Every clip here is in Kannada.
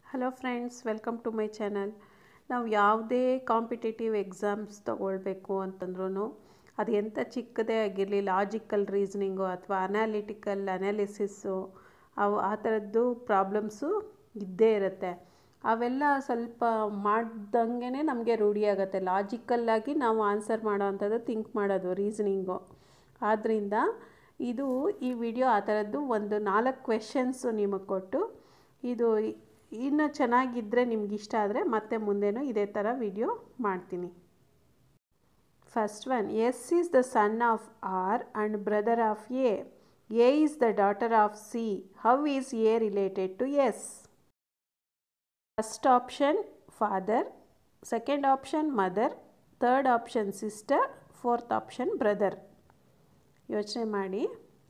Hello friends welcome to my channel ನಾವು ಯಾವುದೇ ಕಾಂಪಿಟೇಟಿವ್ ಎಕ್ಸಾಮ್ಸ್ ತೊಗೊಳ್ಬೇಕು ಅಂತಂದ್ರೂ ಅದು ಎಂಥ ಚಿಕ್ಕದೇ ಆಗಿರಲಿ ಲಾಜಿಕಲ್ ರೀಸ್ನಿಂಗು ಅಥವಾ ಅನಾಲಿಟಿಕಲ್ ಅನಾಲಿಸಿಸ್ಸು ಅವು ಆ ಥರದ್ದು ಪ್ರಾಬ್ಲಮ್ಸು ಇದ್ದೇ ಇರುತ್ತೆ ಅವೆಲ್ಲ ಸ್ವಲ್ಪ ಮಾಡ್ದಂಗೆ ನಮಗೆ ರೂಢಿ ಆಗುತ್ತೆ ಲಾಜಿಕಲ್ಲಾಗಿ ನಾವು ಆನ್ಸರ್ ಮಾಡೋ ಅಂಥದ್ದು ಥಿಂಕ್ ಮಾಡೋದು ರೀಸ್ನಿಂಗು ಆದ್ದರಿಂದ ಇದು ಈ ವಿಡಿಯೋ ಆ ಥರದ್ದು ಒಂದು ನಾಲ್ಕು ಕ್ವೆಶನ್ಸು ನಿಮಗೆ ಕೊಟ್ಟು ಇದು ಇನ್ನು ಚೆನ್ನಾಗಿದ್ದರೆ ನಿಮ್ಗೆ ಇಷ್ಟ ಆದರೆ ಮತ್ತೆ ಮುಂದೆನೂ ಇದೇ ಥರ ವಿಡಿಯೋ ಮಾಡ್ತೀನಿ first one S is the son of R and brother of A A is the daughter of C how is A related to S first option father second option mother third option sister fourth option brother ಯೋಚನೆ ಮಾಡಿ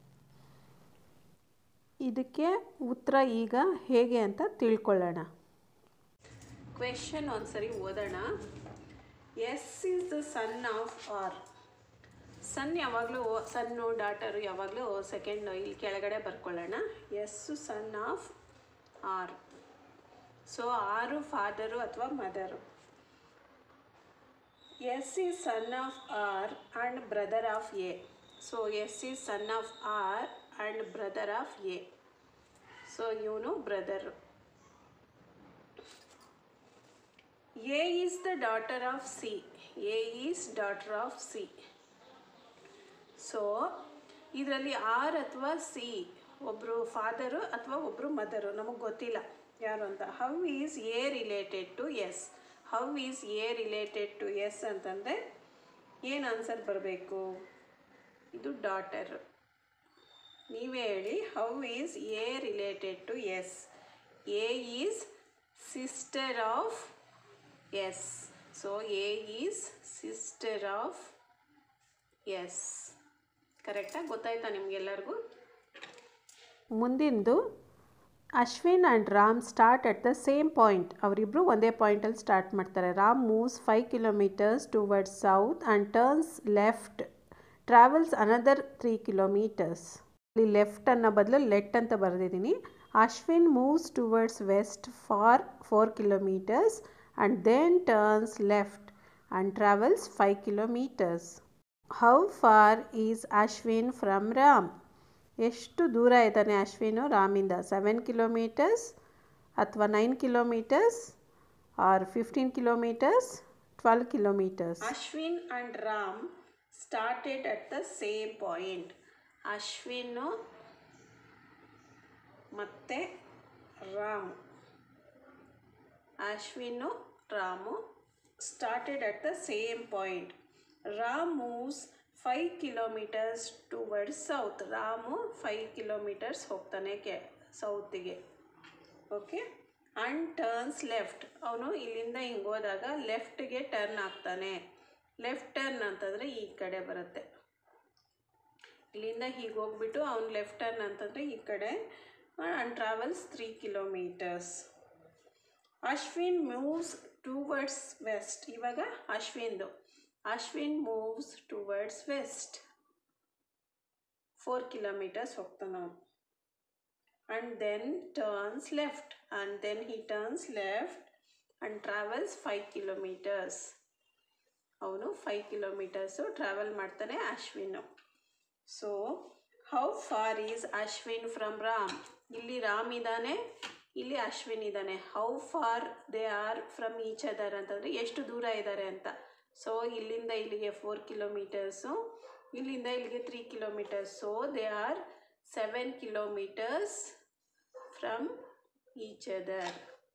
ಇದಕ್ಕೆ ಉತ್ತರ ಈಗ ಹೇಗೆ ಅಂತ ತಿಳ್ಕೊಳ್ಳೋಣ ಕ್ವೆಶನ್ ಒಂದ್ಸರಿ ಓದೋಣ S is the son of R son ಯಾವಾಗಲೂ ಸನ್ನು ಡಾಟರು ಯಾವಾಗಲೂ ಸೆಕೆಂಡ್ ಇಲ್ಲಿ ಕೆಳಗಡೆ ಬರ್ಕೊಳ್ಳೋಣ S son of R so R father ಅಥವಾ mother S is son of R and brother of A so S is son of R and brother of A so ಇವನು brother A is the daughter of C A is daughter of C so ಇದರಲ್ಲಿ ಆರ್ ಅಥವಾ ಸಿ ಒಬ್ಬರು ಫಾದರು ಅಥವಾ ಒಬ್ಬರು ಮದರು ನಮಗೆ ಗೊತ್ತಿಲ್ಲ ಯಾರು ಅಂತ how is A related to S how is A related to S ಅಂತಂದರೆ ಏನು ಆನ್ಸರ್ ಬರಬೇಕು ಇದು ಡಾಟರ್ ನೀವೇ ಹೇಳಿ how is A related to S A is sister of S so A is sister of S ಕರೆಕ್ಟಾಗಿ ಗೊತ್ತಾಯ್ತಾ ನಿಮಗೆಲ್ಲರಿಗೂ ಮುಂದಿಂದು Ashwin and Ram start at the same point ಅವರಿಬ್ಬರು ಒಂದೇ ಪಾಯಿಂಟಲ್ಲಿ ಸ್ಟಾರ್ಟ್ ಮಾಡ್ತಾರೆ Ram moves five kilometers towards south and turns left travels another three kilometers ಇಲ್ಲಿ ಲೆಫ್ಟ್ ಅನ್ನೋ ಬದಲು ಲೆಟ್ ಅಂತ ಬರೆದಿದ್ದೀನಿ Ashwin moves towards west for four kilometers and then turns left and travels five kilometers how far is Ashwin from Ram ಎಷ್ಟು ದೂರ ಇದ್ದಾನೆ ಅಶ್ವಿನು ರಾಮಿಂದ ಸೆವೆನ್ ಕಿಲೋಮೀಟರ್ಸ್ ಅಥವಾ nine kilometers or fifteen kilometers twelve kilometers Ashwin and Ram started at the same point Ashwin ಮತ್ತು Ram Ashwin Ram started at the same point Ram moves five kilometers towards south Ramu five kilometers ಹೋಗ್ತಾನೆ ಕೆ ಸೌತಿಗೆ ಓಕೆ ಆ್ಯಂಡ್ ಟರ್ನ್ಸ್ ಲೆಫ್ಟ್ ಅವನು ಇಲ್ಲಿಂದ ಹಿಂಗೆ ಹೋದಾಗ ಲೆಫ್ಟ್ಗೆ ಟರ್ನ್ ಆಗ್ತಾನೆ ಲೆಫ್ಟ್ ಟರ್ನ್ ಅಂತಂದರೆ ಈ ಕಡೆ ಬರುತ್ತೆ ಇಲ್ಲಿಂದ ಹೀಗೆ ಹೋಗ್ಬಿಟ್ಟು ಅವ್ನು ಲೆಫ್ಟ್ ಟರ್ನ್ ಅಂತಂದರೆ ಈ ಕಡೆ and travels three kilometers Ashwin moves towards west ಇವಾಗ ಅಶ್ವಿನ್ದು Ashwin moves towards west four kilometers ಹೋಗ್ತಾನೆ ಅವನು and then turns left and then he turns left and travels five kilometers ಅವನು ಫೈವ್ ಕಿಲೋಮೀಟರ್ಸು ಟ್ರಾವೆಲ್ ಮಾಡ್ತಾನೆ Ashwin so how far is Ashwin from Ram ಇಲ್ಲಿ ರಾಮ್ ಇದ್ದಾನೆ ಇಲ್ಲಿ ಅಶ್ವಿನ್ ಇದ್ದಾನೆ how far they are from each other ಅಂತಂದರೆ ಎಷ್ಟು ದೂರ ಇದ್ದಾರೆ ಅಂತ ಸೊ ಇಲ್ಲಿಂದ ಇಲ್ಲಿಗೆ ಫೋರ್ ಕಿಲೋಮೀಟರ್ಸು ಇಲ್ಲಿಂದ ಇಲ್ಲಿಗೆ three kilometers so they are seven kilometers from each other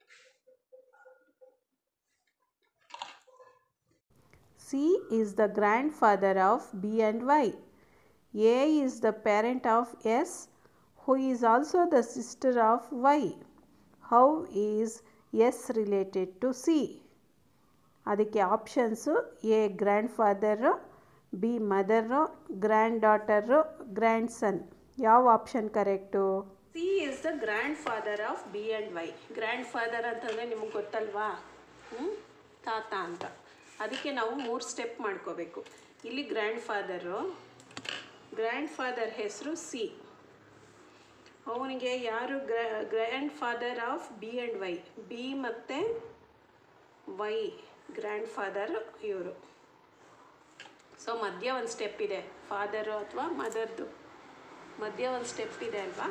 C is the grandfather of B and Y A is the parent of S who is also the sister of Y how is S related to C ಅದಕ್ಕೆ options A grandfather B mother granddaughter grandson ಯಾವ option correct C is the grandfather of B and Y grandfather ಅಂತಂದರೆ ನಿಮಗೆ ಗೊತ್ತಲ್ವಾ ಹ್ಞೂ ತಾತ ಅಂತ ಅದಕ್ಕೆ ನಾವು ಮೂರು ಸ್ಟೆಪ್ ಮಾಡ್ಕೋಬೇಕು ಇಲ್ಲಿ ಗ್ರ್ಯಾಂಡ್ ಫಾದರು ಗ್ರ್ಯಾಂಡ್ ಫಾದರ್ ಹೆಸರು ಸಿ ಅವನಿಗೆ ಯಾರು ಗ್ರ grandfather of B and Y B ಮತ್ತು ವೈ ಗ್ರ್ಯಾಂಡ್ ಫಾದರ್ ಇವರು ಸೊ ಮಧ್ಯ ಒಂದು ಸ್ಟೆಪ್ ಇದೆ ಫಾದರು ಅಥವಾ ಮದರ್ದು ಮಧ್ಯ ಒಂದು ಸ್ಟೆಪ್ ಇದೆ ಅಲ್ವಾ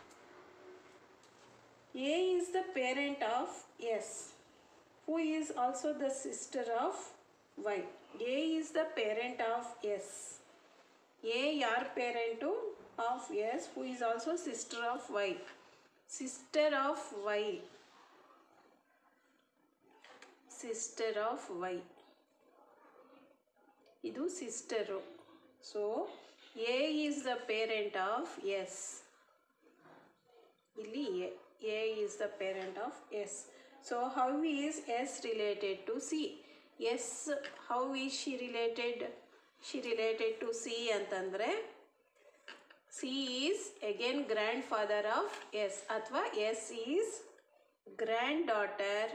A is the parent of S who is also the sister of Y A is the parent of S A ಯಾರ parent of S who is also sister of Y sister of Y sister of Y ಇದು sister so A is the parent of S ಇಲ್ಲಿ A A is the parent of S so how is S related to C S how is she related she related to C ಅಂತಂದರೆ C is again grandfather of S ಅಥವಾ S is granddaughter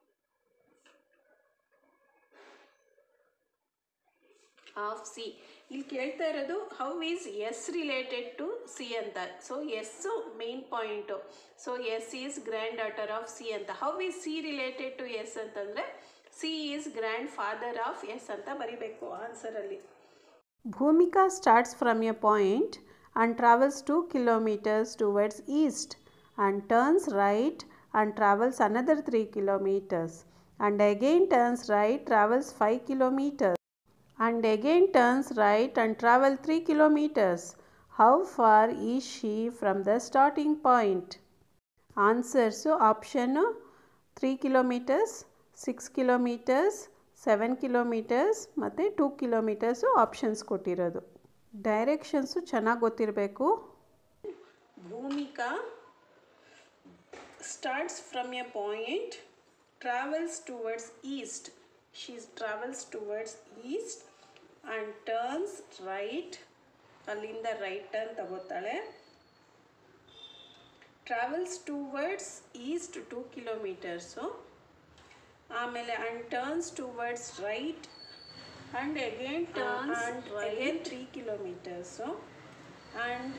of C ಇಲ್ಲಿ ಕೇಳ್ತಾ ಇರೋದು how is S related to C ಅಂತ so S main point so S is granddaughter of C ಅಂತ how is C related to S ಅಂತಂದರೆ C is grandfather of S ಅಂತ ಬರಿಬೇಕು ಆನ್ಸರಲ್ಲಿ Bhumika starts from a point and travels 2 kilometers towards east and turns right and travels another 3 kilometers and again turns right travels 5 kilometers and again turns right and travel 3 kilometers. How far is she from the starting point? Answers option 3 kilometers, 6 kilometers, seven kilometers ಮತ್ತು ಟೂ ಕಿಲೋಮೀಟರ್ಸು ಆಪ್ಷನ್ಸ್ ಕೊಟ್ಟಿರೋದು ಡೈರೆಕ್ಷನ್ಸು ಚೆನ್ನಾಗಿ ಗೊತ್ತಿರಬೇಕು Bhumika starts from a point travels towards east she travels towards east and turns right ಅಲ್ಲಿಂದ ರೈಟ್ ಟರ್ನ್ ತಗೋತಾಳೆ travels towards east two kilometers ಆಮೇಲೆ and turns towards right and again Turns and again three kilometers and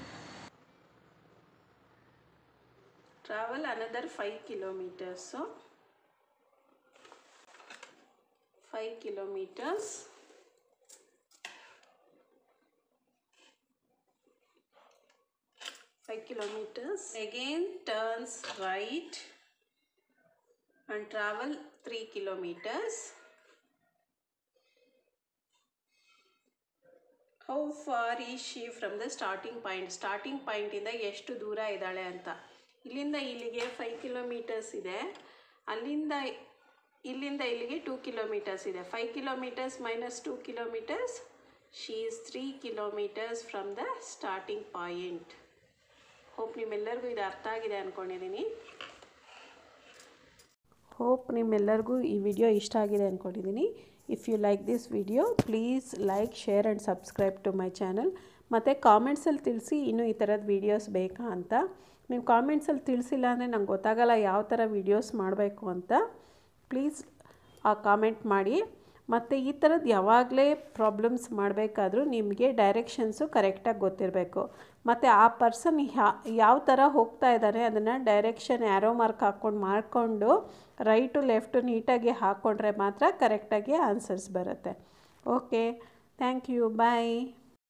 travel another 5 kilometers so 5 kilometers Five kilometers. Again turns right and travel three kilometers. How far is she from the starting point starting point ಎಷ್ಟು ದೂರ ಇದ್ದಾಳೆ ಅಂತ ಇಲ್ಲಿಂದ ಇಲ್ಲಿಗೆ ಫೈವ್ ಕಿಲೋಮೀಟರ್ಸ್ ಇದೆ ಅಲ್ಲಿಂದ ಇಲ್ಲಿಂದ ಇಲ್ಲಿಗೆ ಟೂ ಕಿಲೋಮೀಟರ್ಸ್ ಇದೆ five kilometers minus two kilometers she is three kilometers from the starting point hope ನಿಮ್ಮೆಲ್ಲರಿಗೂ ಇದು ಅರ್ಥ ಆಗಿದೆ ಅಂದ್ಕೊಂಡಿದ್ದೀನಿ ಹೋಪ್ ನಿಮ್ಮೆಲ್ಲರಿಗೂ ಈ ವಿಡಿಯೋ ಇಷ್ಟ ಆಗಿದೆ ಅಂದ್ಕೊಂಡಿದ್ದೀನಿ if you like this video please like share and subscribe to my channel ಮತ್ತು ಕಾಮೆಂಟ್ಸಲ್ಲಿ ತಿಳಿಸಿ ಇನ್ನೂ ಈ ಥರದ ವೀಡಿಯೋಸ್ ಬೇಕಾ ಅಂತ ನೀವು ಕಾಮೆಂಟ್ಸಲ್ಲಿ ತಿಳಿಸಿಲ್ಲ ಅಂದರೆ ನಂಗೆ ಗೊತ್ತಾಗಲ್ಲ ಯಾವ ಥರ ವೀಡಿಯೋಸ್ ಮಾಡಬೇಕು ಅಂತ ಪ್ಲೀಸ್ ಆ ಕಾಮೆಂಟ್ ಮಾಡಿ ಮತ್ತು ಈ ಥರದ್ದು ಯಾವಾಗಲೇ ಪ್ರಾಬ್ಲಮ್ಸ್ ಮಾಡಬೇಕಾದ್ರೂ ನಿಮಗೆ ಡೈರೆಕ್ಷನ್ಸು ಕರೆಕ್ಟಾಗಿ ಗೊತ್ತಿರಬೇಕು ಮತ್ತು ಆ ಪರ್ಸನ್ ಯಾವ ಥರ ಹೋಗ್ತಾ ಇದ್ದಾರೆ ಅದನ್ನು ಡೈರೆಕ್ಷನ್ ಆ್ಯರೋ ಮಾರ್ಕ್ ಹಾಕ್ಕೊಂಡು ಮಾಡಿಕೊಂಡು ರೈಟು ಲೆಫ್ಟು ನೀಟಾಗಿ ಹಾಕ್ಕೊಂಡ್ರೆ ಮಾತ್ರ ಕರೆಕ್ಟಾಗಿ ಆನ್ಸರ್ಸ್ ಬರುತ್ತೆ ಓಕೆ ಥ್ಯಾಂಕ್ ಯು ಬಾಯ್